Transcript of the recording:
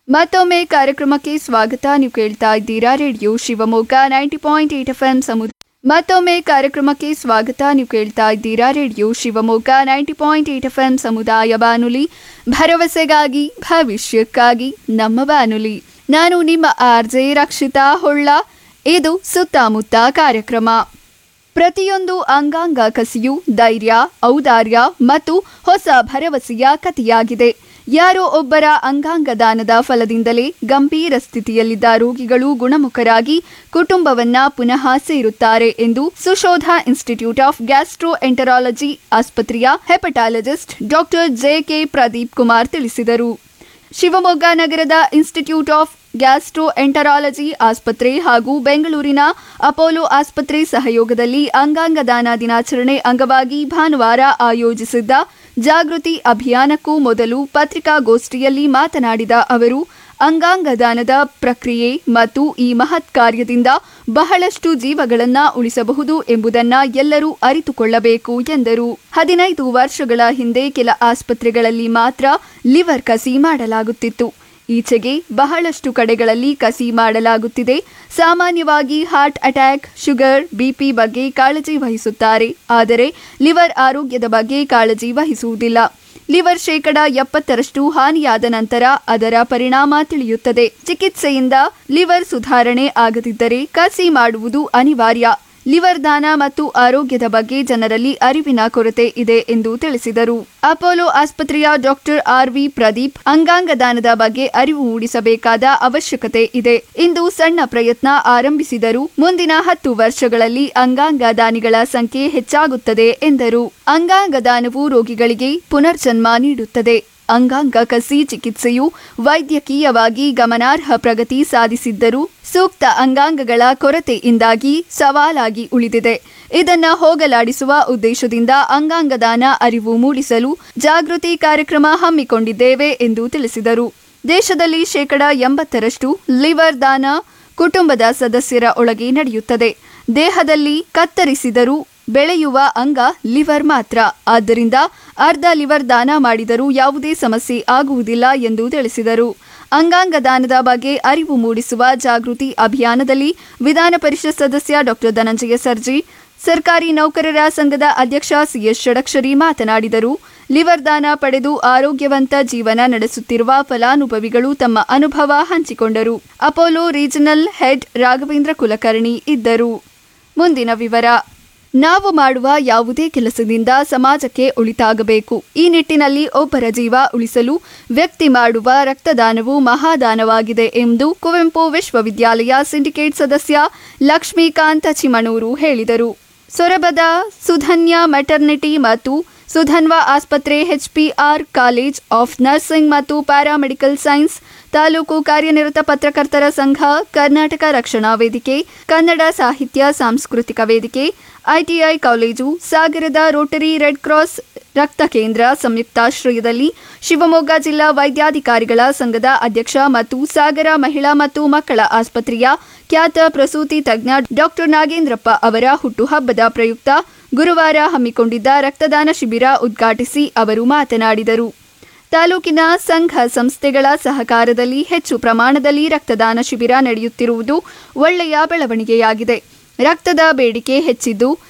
ಮತ್ತೊಮ್ಮೆ ಕಾರ್ಯಕ್ರಮಕ್ಕೆ ಸ್ವಾಗತ ನೀವು ಕೇಳ್ತಾ ಇದ್ದೀರಾ radio Shivamogga ninety point eight F M ಸಮುದಾಯ ಮತ್ತೊಮ್ಮೆ ಕಾರ್ಯಕ್ರಮಕ್ಕೆ ಸ್ವಾಗತ ನೀವು ಕೇಳ್ತಾ ಇದ್ದೀರಾ radio Shivamogga ninety point eight F M ಸಮುದಾಯ ಬಾನುಲಿ ಭರವಸೆಗಾಗಿ ಭವಿಷ್ಯಕ್ಕಾಗಿ ನಮ್ಮ ಬಾನುಲಿ ನಾನು ನಿಮ್ಮ ಆರ್ ಜೆ ರಕ್ಷಿತಾ ಹೊಳ್ಳ ಇದು ಸುತ್ತಮುತ್ತ ಕಾರ್ಯಕ್ರಮ ಪ್ರತಿಯೊಂದು ಅಂಗಾಂಗ ಕಸಿಯು ಧೈರ್ಯ ಔದಾರ್ಯ ಮತ್ತು ಹೊಸ ಭರವಸೆಯ ಕಥೆಯಾಗಿದೆ ಯಾರೋ ಒಬ್ಬರ ಅಂಗಾಂಗ ದಾನದ ಫಲದಿಂದಲೇ ಗಂಭೀರ ಸ್ಥಿತಿಯಲ್ಲಿದ್ದ ರೋಗಿಗಳು ಗುಣಮುಖರಾಗಿ ಕುಟುಂಬವನ್ನ ಪುನಃ ಸೇರುತ್ತಾರೆ ಎಂದು ಸುಶೋಧ ಇನ್ಸ್ಟಿಟ್ಯೂಟ್ ಆಫ್ ಗ್ಯಾಸ್ಟ್ರೋ ಎಂಟರಾಲಜಿ ಆಸ್ಪತ್ರೆಯ hepatologist doctor J K Pradeep Kumar ತಿಳಿಸಿದರು ಶಿವಮೊಗ್ಗ ನಗರದ ಇನ್ಸ್ಟಿಟ್ಯೂಟ್ ಆಫ್ ಗ್ಯಾಸ್ಟ್ರೋ ಎಂಟರಾಲಜಿ ಆಸ್ಪತ್ರೆ ಹಾಗೂ ಬೆಂಗಳೂರಿನ ಅಪೋಲೋ ಆಸ್ಪತ್ರೆ ಸಹಯೋಗದಲ್ಲಿ ಅಂಗಾಂಗ ದಾನ ದಿನಾಚರಣೆ ಅಂಗವಾಗಿ ಭಾನುವಾರ ಆಯೋಜಿಸಿದ್ದ ಜಾಗೃತಿ ಅಭಿಯಾನಕ್ಕೂ ಮೊದಲು ಪತ್ರಿಕಾಗೋಷ್ಠಿಯಲ್ಲಿ ಮಾತನಾಡಿದ ಅವರು ಅಂಗಾಂಗ ದಾನದ ಪ್ರಕ್ರಿಯೆ ಮತ್ತು ಈ ಮಹತ್ ಕಾರ್ಯದಿಂದ ಬಹಳಷ್ಟು ಜೀವಗಳನ್ನ ಉಳಿಸಬಹುದು ಎಂಬುದನ್ನ ಎಲ್ಲರೂ ಅರಿತುಕೊಳ್ಳಬೇಕು ಎಂದರು ಹದಿನೈದು ವರ್ಷಗಳ ಹಿಂದೆ ಕೆಲ ಆಸ್ಪತ್ರೆಗಳಲ್ಲಿ ಮಾತ್ರ ಲಿವರ್ ಕಸಿ ಮಾಡಲಾಗುತ್ತಿತ್ತು ಈಚೆಗೆ ಬಹಳಷ್ಟು ಕಡೆಗಳಲ್ಲಿ ಕಸಿ ಮಾಡಲಾಗುತ್ತಿದೆ ಸಾಮಾನ್ಯವಾಗಿ ಹಾರ್ಟ್ ಅಟ್ಯಾಕ್ ಶುಗರ್ ಬಿಪಿ ಬಗ್ಗೆ ಕಾಳಜಿ ವಹಿಸುತ್ತಾರೆ ಆದರೆ ಲಿವರ್ ಆರೋಗ್ಯದ ಬಗ್ಗೆ ಕಾಳಜಿ ವಹಿಸುವುದಿಲ್ಲ ಲಿವರ್ ಶೇಕಡ ಎಪ್ಪತ್ತರಷ್ಟು ಹಾನಿಯಾದ ನಂತರ ಅದರ ಪರಿಣಾಮ ತಿಳಿಯುತ್ತದೆ ಚಿಕಿತ್ಸೆಯಿಂದ ಲಿವರ್ ಸುಧಾರಣೆ ಆಗದಿದ್ದರೆ ಕಸಿ ಮಾಡುವುದು ಅನಿವಾರ್ಯ ಲಿವರ್ ದಾನ ಮತ್ತು ಆರೋಗ್ಯದ ಬಗ್ಗೆ ಜನರಲ್ಲಿ ಅರಿವಿನ ಕೊರತೆ ಇದೆ ಎಂದು ತಿಳಿಸಿದರು ಅಪೋಲೋ ಆಸ್ಪತ್ರೆಯ ಡಾಕ್ಟರ್ ಆರ್ ವಿ ಪ್ರದೀಪ್ ಅಂಗಾಂಗ ದಾನದ ಬಗ್ಗೆ ಅರಿವು ಮೂಡಿಸಬೇಕಾದ ಅವಶ್ಯಕತೆ ಇದೆ ಇಂದು ಸಣ್ಣ ಪ್ರಯತ್ನ ಆರಂಭಿಸಿದರು ಮುಂದಿನ ಹತ್ತು ವರ್ಷಗಳಲ್ಲಿ ಅಂಗಾಂಗ ದಾನಿಗಳ ಸಂಖ್ಯೆ ಹೆಚ್ಚಾಗುತ್ತದೆ ಎಂದರು ಅಂಗಾಂಗ ದಾನವು ರೋಗಿಗಳಿಗೆ ಪುನರ್ಜನ್ಮ ನೀಡುತ್ತದೆ ಅಂಗಾಂಗ ಕಸಿ ಚಿಕಿತ್ಸೆಯು ವೈದ್ಯಕೀಯವಾಗಿ ಗಮನಾರ್ಹ ಪ್ರಗತಿ ಸಾಧಿಸಿದ್ದರೂ ಸೂಕ್ತ ಅಂಗಾಂಗಗಳ ಕೊರತೆಯಿಂದಾಗಿ ಸವಾಲಾಗಿ ಉಳಿದಿದೆ ಇದನ್ನ ಹೋಗಲಾಡಿಸುವ ಉದ್ದೇಶದಿಂದ ಅಂಗಾಂಗ ದಾನ ಅರಿವು ಮೂಡಿಸಲು ಜಾಗೃತಿ ಕಾರ್ಯಕ್ರಮ ಹಮ್ಮಿಕೊಂಡಿದ್ದೇವೆ ಎಂದು ತಿಳಿಸಿದರು ದೇಶದಲ್ಲಿ ಶೇಕಡ ಎಂಬತ್ತರಷ್ಟು ಲಿವರ್ ದಾನ ಕುಟುಂಬದ ಸದಸ್ಯರ ಒಳಗೆ ನಡೆಯುತ್ತದೆ ದೇಹದಲ್ಲಿ ಕತ್ತರಿಸಿದರೂ ಬೆಳೆಯುವ ಅಂಗ ಲಿವರ್ ಮಾತ್ರ ಆದ್ದರಿಂದ ಅರ್ಧ ಲಿವರ್ ದಾನ ಮಾಡಿದರೂ ಯಾವುದೇ ಸಮಸ್ಯೆ ಆಗುವುದಿಲ್ಲ ಎಂದು ತಿಳಿಸಿದರು ಅಂಗಾಂಗ ದಾನದ ಬಗ್ಗೆ ಅರಿವು ಮೂಡಿಸುವ ಜಾಗೃತಿ ಅಭಿಯಾನದಲ್ಲಿ ವಿಧಾನ ಪರಿಷತ್ ಸದಸ್ಯ ಡಾಕ್ಟರ್ ಧನಂಜಯ ಸರ್ಜಿ ಸರ್ಕಾರಿ ನೌಕರರ ಸಂಘದ ಅಧ್ಯಕ್ಷ ಸಿಎಸ್ ಷಡಕ್ಷರಿ ಮಾತನಾಡಿದರು ಲಿವರ್ ದಾನ ಪಡೆದು ಆರೋಗ್ಯವಂತ ಜೀವನ ನಡೆಸುತ್ತಿರುವ ಫಲಾನುಭವಿಗಳು ತಮ್ಮ ಅನುಭವ ಹಂಚಿಕೊಂಡರು Apollo regional head Raghavendra Kulkarni ಇದ್ದರು ಮುಂದಿನ ವಿವರ ನಾವು ಮಾಡುವ ಯಾವುದೇ ಕೆಲಸದಿಂದ ಸಮಾಜಕ್ಕೆ ಒಳಿತಾಗಬೇಕು ಈ ನಿಟ್ಟಿನಲ್ಲಿ ಒಬ್ಬರ ಜೀವ ಉಳಿಸಲು ವ್ಯಕ್ತಿ ಮಾಡುವ ರಕ್ತದಾನವು ಮಹಾದಾನವಾಗಿದೆ ಎಂದು ಕುವೆಂಪು ವಿಶ್ವವಿದ್ಯಾಲಯ ಸಿಂಡಿಕೇಟ್ ಸದಸ್ಯ ಲಕ್ಷ್ಮೀಕಾಂತ ಚಿಮಣೂರು ಹೇಳಿದರು ಸೊರಬದ ಸುಧನ್ಯ ಮೆಟರ್ನಿಟಿ ಮತ್ತು ಸುಧನ್ವಾ ಆಸ್ಪತ್ರೆ ಎಚ್ಪಿಆರ್ ಕಾಲೇಜ್ ಆಫ್ ನರ್ಸಿಂಗ್ ಮತ್ತು ಪ್ಯಾರಾಮೆಡಿಕಲ್ ಸೈನ್ಸ್ ತಾಲೂಕು ಕಾರ್ಯನಿರತ ಪತ್ರಕರ್ತರ ಸಂಘ ಕರ್ನಾಟಕ ರಕ್ಷಣಾ ವೇದಿಕೆ ಕನ್ನಡ ಸಾಹಿತ್ಯ ಸಾಂಸ್ಕೃತಿಕ ವೇದಿಕೆ ಐಟಿಐ ಕಾಲೇಜು ಸಾಗರದ ರೋಟರಿ ರೆಡ್ ಕ್ರಾಸ್ ರಕ್ತ ಕೇಂದ್ರ ಸಂಯುಕ್ತಾಶ್ರಯದಲ್ಲಿ ಶಿವಮೊಗ್ಗ ಜಿಲ್ಲಾ ವೈದ್ಯಾಧಿಕಾರಿಗಳ ಸಂಘದ ಅಧ್ಯಕ್ಷ ಮತ್ತು ಸಾಗರ ಮಹಿಳಾ ಮತ್ತು ಮಕ್ಕಳ ಆಸ್ಪತ್ರೆಯ ಖ್ಯಾತ ಪ್ರಸೂತಿ ತಜ್ಞ ಡಾಕ್ಟರ್ ನಾಗೇಂದ್ರಪ್ಪ ಅವರ ಹುಟ್ಟುಹಬ್ಬದ ಪ್ರಯುಕ್ತ ಗುರುವಾರ ಹಮ್ಮಿಕೊಂಡಿದ್ದ ರಕ್ತದಾನ ಶಿಬಿರ ಉದ್ಘಾಟಿಸಿ ಅವರು ಮಾತನಾಡಿದರು ತಾಲೂಕಿನ ಸಂಘ ಸಂಸ್ಥೆಗಳ ಸಹಕಾರದಲ್ಲಿ ಹೆಚ್ಚು ಪ್ರಮಾಣದಲ್ಲಿ ರಕ್ತದಾನ ಶಿಬಿರ ನಡೆಯುತ್ತಿರುವುದು ಒಳ್ಳೆಯ ಬೆಳವಣಿಗೆಯಾಗಿದೆ ರಕ್ತದ ಬೇಡಿಕೆ ಹೆಚ್ಚಿದ್ದು